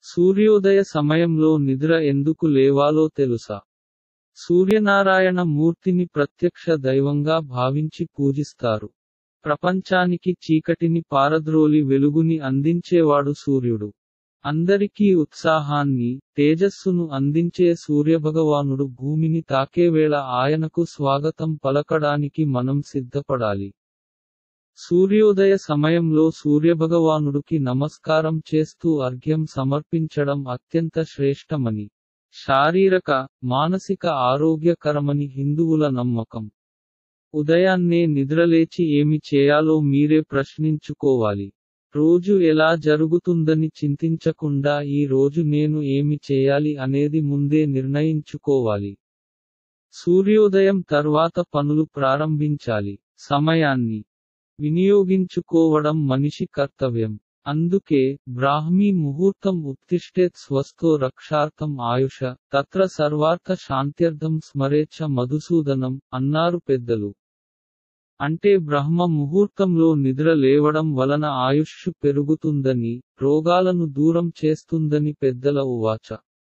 సూర్యోదయ సమయంలో నిద్ర ఎందుకు లేవాలో తెలుసా సూర్యనారాయణ మూర్తిని ప్రత్యక్ష దైవంగా భావించి పూజిస్తారు ప్రపంచానికి చీకటిని పారద్రోలి వెలుగుని అందించేవాడు సూర్యుడు అందరికీ ఉత్సాహాన్ని తేజస్సును అందించే సూర్యభగవానుడు భూమిని తాకేవేళ ఆయనకు స్వాగతం పలకడానికి మనం సిద్ధపడాలి సూర్యోదయ సమయంలో సూర్యభగవానుడికి నమస్కారం చేస్తూ అర్ఘ్యం సమర్పించడం అత్యంత శ్రేష్టమని శారీరక మానసిక ఆరోగ్యకరమని హిందువుల నమ్మకం ఉదయాన్నే నిద్రలేచి ఏమి చేయాలో మీరే ప్రశ్నించుకోవాలి రోజు ఎలా జరుగుతుందని చింతించకుండా ఈ రోజు నేను ఏమి చేయాలి అనేది ముందే నిర్ణయించుకోవాలి సూర్యోదయం తర్వాత పనులు ప్రారంభించాలి సమయాన్ని వినియోగించుకోవడం మనిషి కర్తవ్యం అందుకే బ్రాహ్మీ ముహూర్తం ఉత్తిష్టేత్ స్వస్థో రక్షార్థం ఆయుష తత్ర సర్వార్థ శాంత్యర్థం స్మరేచ్ఛ మధుసూదనం అన్నారు పెద్దలు అంటే బ్రహ్మ ముహూర్తంలో నిద్ర లేవడం వలన ఆయుష్ పెరుగుతుందని రోగాలను దూరం చేస్తుందని పెద్దల ఉవాచ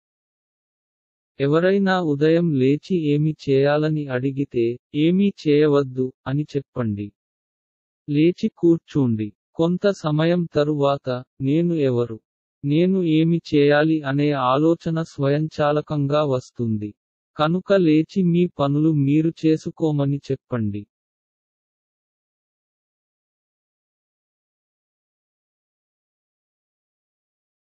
ఎవరైనా ఉదయం లేచి ఏమి చేయాలని అడిగితే ఏమీ చేయవద్దు అని చెప్పండి లేచి కూర్చోండి కొంత సమయం తరువాత నేను ఎవరు నేను ఏమి చేయాలి అనే ఆలోచన స్వయంచాలకంగా వస్తుంది కనుక లేచి మీ పనులు మీరు చేసుకోమని చెప్పండి